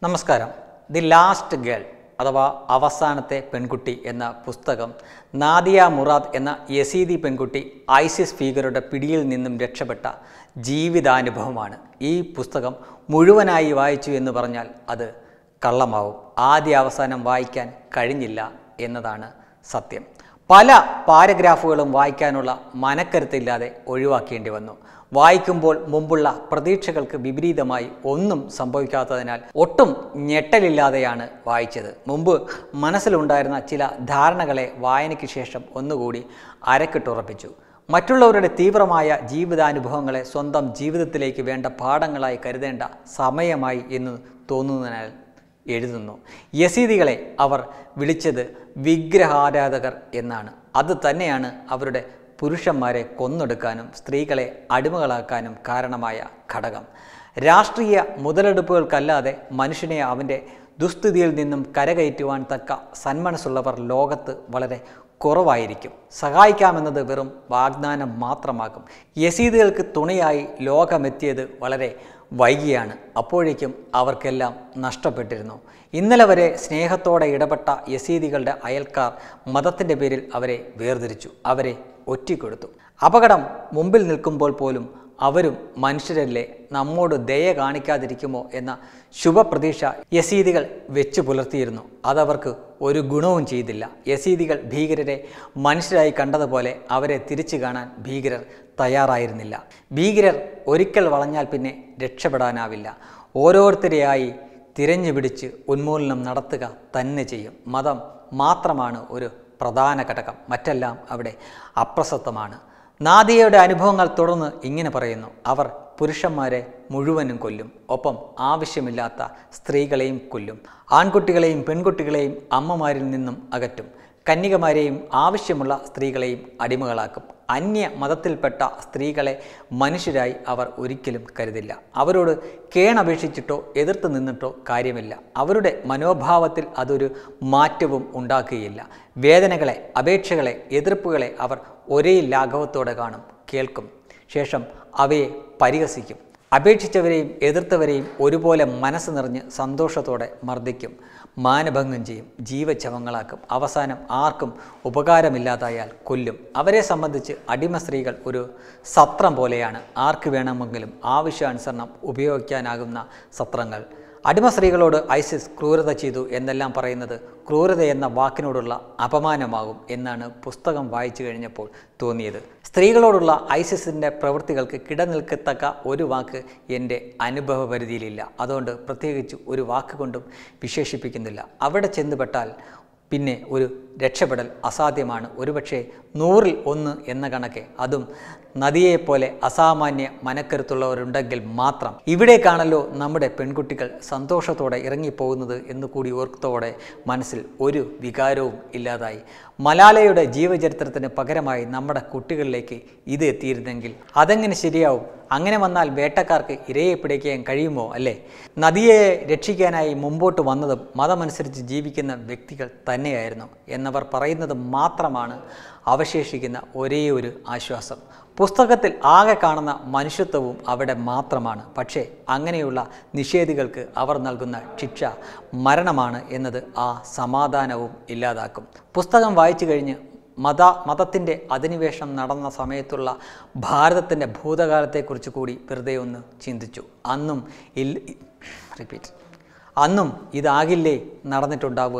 നമസ്കാരം the last girl അഥവാ അവസാനത്തെ പെൺകുട്ടി എന്ന പുസ്തകം നാദിയ മുറാദ് എന്ന യസീദി പെൺകുട്ടി ഐസിസ് ഭീകരരുടെ പിടിയിൽ നിന്നും രക്ഷപ്പെട്ട ജീവിതാനുഭവമാണ് ഈ പുസ്തകം മുഴുവനായി വായിച്ചു എന്ന് പറഞ്ഞാൽ അത് കള്ളമാവും ആദ്യ അവസാനം വായിക്കാൻ കഴിഞ്ഞില്ല എന്നതാണ് സത്യം പല പാരഗ്രാഫുകളും വായിക്കാനുള്ള മനക്കരുത്തില്ലാതെ ഒഴിവാക്കേണ്ടി വന്നു വായിക്കുമ്പോൾ മുമ്പുള്ള പ്രതീക്ഷകൾക്ക് വിപരീതമായി ഒന്നും സംഭവിക്കാത്തതിനാൽ ഒട്ടും ഞെട്ടലില്ലാതെയാണ് വായിച്ചത് മുമ്പ് മനസ്സിലുണ്ടായിരുന്ന ചില ധാരണകളെ വായനയ്ക്ക് ശേഷം ഒന്നുകൂടി അരക്കിട്ടുറപ്പിച്ചു മറ്റുള്ളവരുടെ തീവ്രമായ ജീവിതാനുഭവങ്ങളെ സ്വന്തം ജീവിതത്തിലേക്ക് വേണ്ട പാഠങ്ങളായി കരുതേണ്ട സമയമായി എന്ന് തോന്നുന്നതിനാൽ എഴുതുന്നു യസീദികളെ അവർ വിളിച്ചത് വിഗ്രഹാരാധകർ എന്നാണ് അത് തന്നെയാണ് അവരുടെ പുരുഷന്മാരെ കൊന്നൊടുക്കാനും സ്ത്രീകളെ അടിമകളാക്കാനും കാരണമായ ഘടകം രാഷ്ട്രീയ മുതലെടുപ്പുകൾക്കല്ലാതെ മനുഷ്യനെ അവൻ്റെ ദുസ്ഥിതിയിൽ നിന്നും കരകയറ്റുവാൻ തക്ക സന്മനസ്സുള്ളവർ ലോകത്ത് വളരെ കുറവായിരിക്കും സഹായിക്കാമെന്നത് വെറും വാഗ്ദാനം മാത്രമാകും യസീദുകൾക്ക് തുണയായി ലോകമെത്തിയത് വളരെ വൈകിയാണ് അപ്പോഴേക്കും അവർക്കെല്ലാം നഷ്ടപ്പെട്ടിരുന്നു ഇന്നലെ വരെ സ്നേഹത്തോടെ ഇടപെട്ട യസീദികളുടെ അയൽക്കാർ മതത്തിൻ്റെ പേരിൽ അവരെ വേർതിരിച്ചു അവരെ ഒറ്റിക്കൊടുത്തു അപകടം മുമ്പിൽ നിൽക്കുമ്പോൾ പോലും അവരും മനുഷ്യരല്ലേ നമ്മോട് ദയ കാണിക്കാതിരിക്കുമോ എന്ന ശുഭപ്രതീക്ഷ യസീദികൾ വെച്ചു പുലർത്തിയിരുന്നു അതവർക്ക് ഒരു ഗുണവും ചെയ്തില്ല യസീദികൾ ഭീകരരെ മനുഷ്യരായി കണ്ടതുപോലെ അവരെ തിരിച്ചു കാണാൻ ഭീകരർ തയ്യാറായിരുന്നില്ല ഭീകരർ ഒരിക്കൽ വളഞ്ഞാൽ പിന്നെ രക്ഷപ്പെടാനാവില്ല ഓരോരുത്തരെയായി തിരഞ്ഞു പിടിച്ച് ഉന്മൂലനം നടത്തുക തന്നെ ചെയ്യും മതം മാത്രമാണ് ഒരു പ്രധാന ഘടകം മറ്റെല്ലാം അവിടെ അപ്രസക്തമാണ് നാദിയയുടെ അനുഭവങ്ങൾ തുടർന്ന് ഇങ്ങനെ പറയുന്നു അവർ പുരുഷന്മാരെ മുഴുവനും കൊല്ലും ഒപ്പം ആവശ്യമില്ലാത്ത സ്ത്രീകളെയും കൊല്ലും ആൺകുട്ടികളെയും പെൺകുട്ടികളെയും അമ്മമാരിൽ നിന്നും അകറ്റും കന്യകമാരെയും ആവശ്യമുള്ള സ്ത്രീകളെയും അടിമകളാക്കും അന്യ മതത്തിൽപ്പെട്ട സ്ത്രീകളെ മനുഷ്യരായി അവർ ഒരിക്കലും കരുതില്ല അവരോട് കേണപേക്ഷിച്ചിട്ടോ എതിർത്ത് നിന്നിട്ടോ കാര്യമില്ല അവരുടെ മനോഭാവത്തിൽ അതൊരു മാറ്റവും ഉണ്ടാക്കുകയില്ല വേദനകളെ അപേക്ഷകളെ എതിർപ്പുകളെ അവർ ഒരേ ലാഘവത്തോടെ കാണും കേൾക്കും ശേഷം അവയെ പരിഹസിക്കും അപേക്ഷിച്ചവരെയും എതിർത്തവരെയും ഒരുപോലെ മനസ്സ് നിറഞ്ഞ് സന്തോഷത്തോടെ മർദ്ദിക്കും മാനഭംഗം ചെയ്യും ജീവച്ചവങ്ങളാക്കും അവസാനം ആർക്കും ഉപകാരമില്ലാതായാൽ കൊല്ലും അവരെ സംബന്ധിച്ച് അടിമ സ്ത്രീകൾ ഒരു സത്രം പോലെയാണ് ആർക്ക് വേണമെങ്കിലും ആവശ്യാനുസരണം ഉപയോഗിക്കാനാകുന്ന സത്രങ്ങൾ അടിമ സ്ത്രീകളോട് ഐസിസ് ക്രൂരത ചെയ്തു എന്നെല്ലാം പറയുന്നത് ക്രൂരത എന്ന വാക്കിനോടുള്ള അപമാനമാകും എന്നാണ് പുസ്തകം വായിച്ചു കഴിഞ്ഞപ്പോൾ തോന്നിയത് സ്ത്രീകളോടുള്ള ഐസിസിൻ്റെ പ്രവൃത്തികൾക്ക് കിടനിൽക്കത്തക്ക ഒരു വാക്ക് എൻ്റെ അനുഭവ പരിധിയിലില്ല അതുകൊണ്ട് പ്രത്യേകിച്ച് ഒരു വാക്ക് കൊണ്ടും വിശേഷിപ്പിക്കുന്നില്ല അവിടെ ചെന്നുപെട്ടാൽ പിന്നെ ഒരു രക്ഷപ്പെടൽ അസാധ്യമാണ് ഒരുപക്ഷെ നൂറിൽ ഒന്ന് എന്ന കണക്കെ അതും നദിയെപ്പോലെ അസാമാന്യ മനക്കരുത്തുള്ളവരുണ്ടെങ്കിൽ മാത്രം ഇവിടേക്കാണല്ലോ നമ്മുടെ പെൺകുട്ടികൾ സന്തോഷത്തോടെ ഇറങ്ങിപ്പോകുന്നത് എന്ന് കൂടി ഓർത്തോടെ മനസ്സിൽ ഒരു വികാരവും ഇല്ലാതായി മലാലയുടെ ജീവചരിത്രത്തിന് പകരമായി നമ്മുടെ കുട്ടികളിലേക്ക് ഇത് എത്തിയിരുന്നെങ്കിൽ അതെങ്ങനെ ശരിയാവും അങ്ങനെ വന്നാൽ വേട്ടക്കാർക്ക് ഇരയെ പിടിക്കാൻ കഴിയുമോ അല്ലേ നദിയെ രക്ഷിക്കാനായി മുമ്പോട്ട് വന്നതും മതമനുസരിച്ച് ജീവിക്കുന്ന വ്യക്തികൾ തന്നെയായിരുന്നു എന്നവർ പറയുന്നത് മാത്രമാണ് അവശേഷിക്കുന്ന ഒരേ ഒരു ആശ്വാസം പുസ്തകത്തിൽ ആകെ കാണുന്ന മനുഷ്യത്വവും അവിടെ മാത്രമാണ് പക്ഷേ അങ്ങനെയുള്ള നിഷേധികൾക്ക് അവർ നൽകുന്ന ശിക്ഷ മരണമാണ് എന്നത് ആ സമാധാനവും ഇല്ലാതാക്കും പുസ്തകം വായിച്ചു കഴിഞ്ഞ് മത മതത്തിൻ്റെ അധിനിവേശം നടന്ന സമയത്തുള്ള ഭാരതത്തിൻ്റെ ഭൂതകാലത്തെക്കുറിച്ച് കൂടി വെറുതെ ഒന്ന് ചിന്തിച്ചു അന്നും ഇൽ റിപ്പീറ്റ് അന്നും ഇതാകില്ലേ നടന്നിട്ടുണ്ടാവുക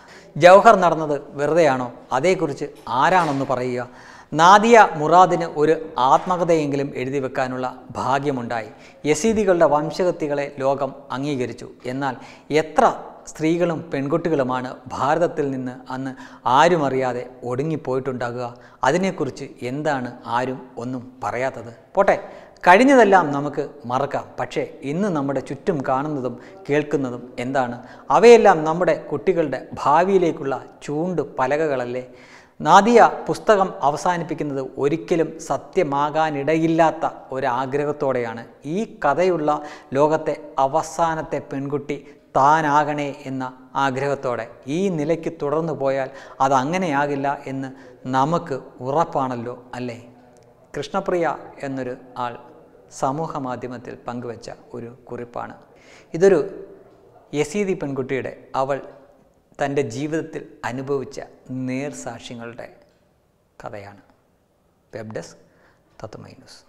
ജവഹർ നടന്നത് വെറുതെയാണോ അതേക്കുറിച്ച് ആരാണെന്ന് പറയുക നാദിയ മുറാദിന് ഒരു ആത്മകഥയെങ്കിലും എഴുതി വെക്കാനുള്ള ഭാഗ്യമുണ്ടായി യസീദികളുടെ വംശഹത്യകളെ ലോകം അംഗീകരിച്ചു എന്നാൽ എത്ര സ്ത്രീകളും പെൺകുട്ടികളുമാണ് ഭാരതത്തിൽ നിന്ന് അന്ന് ആരും അറിയാതെ ഒടുങ്ങിപ്പോയിട്ടുണ്ടാകുക അതിനെക്കുറിച്ച് എന്താണ് ആരും ഒന്നും പറയാത്തത് പോട്ടെ കഴിഞ്ഞതെല്ലാം നമുക്ക് മറക്കാം പക്ഷേ ഇന്ന് നമ്മുടെ ചുറ്റും കാണുന്നതും കേൾക്കുന്നതും എന്താണ് അവയെല്ലാം നമ്മുടെ കുട്ടികളുടെ ഭാവിയിലേക്കുള്ള ചൂണ്ട് പലകകളല്ലേ നാദിയ പുസ്തകം അവസാനിപ്പിക്കുന്നത് ഒരിക്കലും സത്യമാകാനിടയില്ലാത്ത ഒരാഗ്രഹത്തോടെയാണ് ഈ കഥയുള്ള ലോകത്തെ അവസാനത്തെ പെൺകുട്ടി താനാകണേ എന്ന ആഗ്രഹത്തോടെ ഈ നിലയ്ക്ക് തുടർന്നു പോയാൽ അതങ്ങനെയാകില്ല എന്ന് നമുക്ക് ഉറപ്പാണല്ലോ അല്ലേ കൃഷ്ണപ്രിയ എന്നൊരു ആൾ സമൂഹ മാധ്യമത്തിൽ പങ്കുവച്ച ഒരു കുറിപ്പാണ് ഇതൊരു യസീദി പെൺകുട്ടിയുടെ അവൾ തൻ്റെ ജീവിതത്തിൽ അനുഭവിച്ച നേർസാക്ഷ്യങ്ങളുടെ കഥയാണ് web desk Tatwamayi news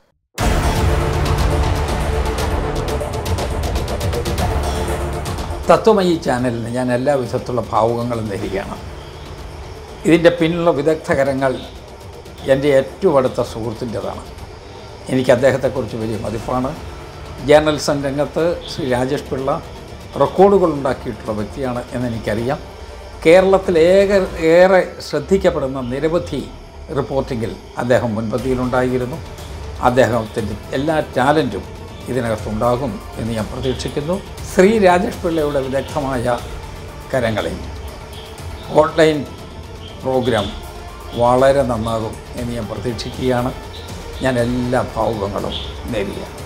Tatwamayi ചാനലിന് ഞാൻ എല്ലാ വിധത്തിലുള്ള ഭാവുകങ്ങളും നേരുകയാണ് ഇതിൻ്റെ പിന്നിലുള്ള വിദഗ്ധകരങ്ങൾ എൻ്റെ ഏറ്റവും അടുത്ത സുഹൃത്തിൻ്റെതാണ് എനിക്ക് അദ്ദേഹത്തെക്കുറിച്ച് വലിയ മതിപ്പാണ് ജേർണലിസം രംഗത്ത് ശ്രീ രാജേഷ് പിള്ള റെക്കോർഡുകൾ ഉണ്ടാക്കിയിട്ടുള്ള വ്യക്തിയാണ് എന്നെനിക്കറിയാം കേരളത്തിൽ ഏക ഏറെ ശ്രദ്ധിക്കപ്പെടുന്ന നിരവധി റിപ്പോർട്ടിങ്ങിൽ അദ്ദേഹം മുൻപന്തിയിലുണ്ടായിരുന്നു അദ്ദേഹത്തിൻ്റെ എല്ലാ ടാലൻറ്റും ഇതിനകത്തുണ്ടാകും എന്ന് ഞാൻ പ്രതീക്ഷിക്കുന്നു ശ്രീ രാജേഷ് പിള്ളയുടെ വിദഗ്ധമായ കരങ്ങളിൽ ഓൺലൈൻ പ്രോഗ്രാം വളരെ നന്നാകും എന്ന് ഞാൻ പ്രതീക്ഷിക്കുകയാണ് ഞാൻ എല്ലാ ഭാവുകങ്ങളും നേരുകയാണ്